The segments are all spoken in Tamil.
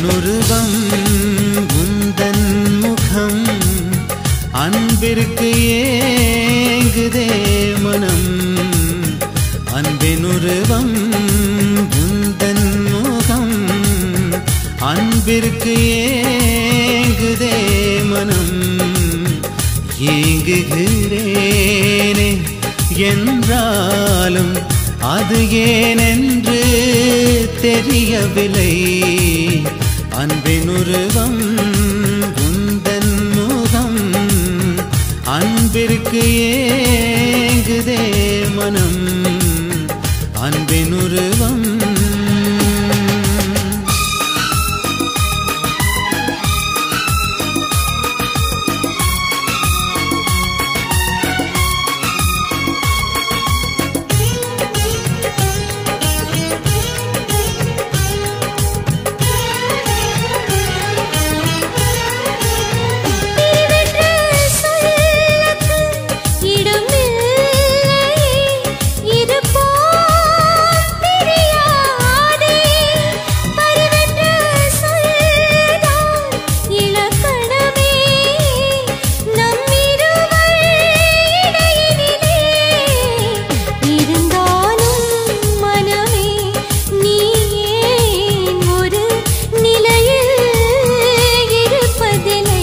உருவம் உந்தன் முகம் அன்பிற்கு ஏங்குதே மனம் அன்பின் உருவம் உந்தன் முகம் அன்பிற்கு ஏங்குதே மனம் ஏங்குகிறேனே என்றாலும் அது ஏனென்று தெரியவில்லை அன்பின் உருவம் உந்தன் முகம் அன்பிற்கு ஏங்குதே மனம் அன்பின் உருவம் பிரிவென்று சொல்லக்கு இடமில்லை இருப்போம் பிரியாதே பரிவென்று சொல்லதான் இலக்கணமே நம் இருவர் இடையினிலே இருந்தாலும் மனமே நீ ஏன் ஒரு நிலையில் இருப்பதில்லை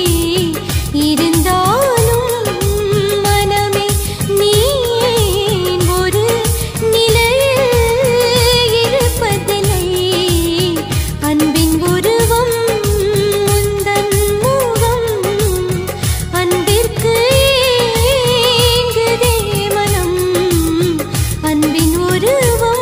இருந்தாலும் மனமே நீ ஏன் ஒரு நிலையில் இருப்பதில்லை அன்பின் உருவம் உந்தன் முகம் அன்பிற்கு ஏங்குதே மனம் அன்பின் உருவம்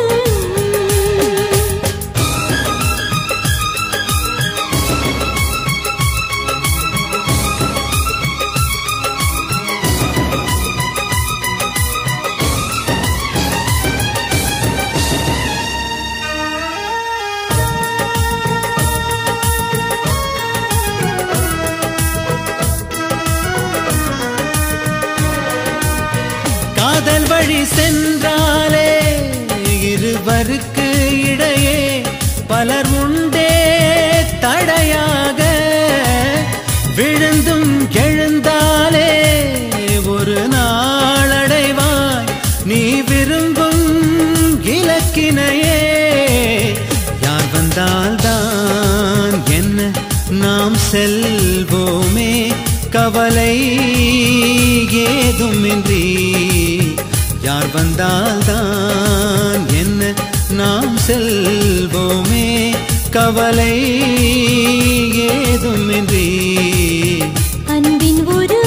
காதல் வழி சென்றாலே இருவருக்கு இடையே பலர் உண்டே தடையாக விழுந்தும் எழுந்தாலே ஒரு நாளடைவாய் நீ விரும்பும் இலக்கினையே யார் வந்தால்தான் என்ன நாம் செல்வோமே கவலை ஏதுமின்றி யார் வந்தால்தான் என்ன நாம் செல்வோமே கவலை ஏதுமின்றி அன்பின் ஒரு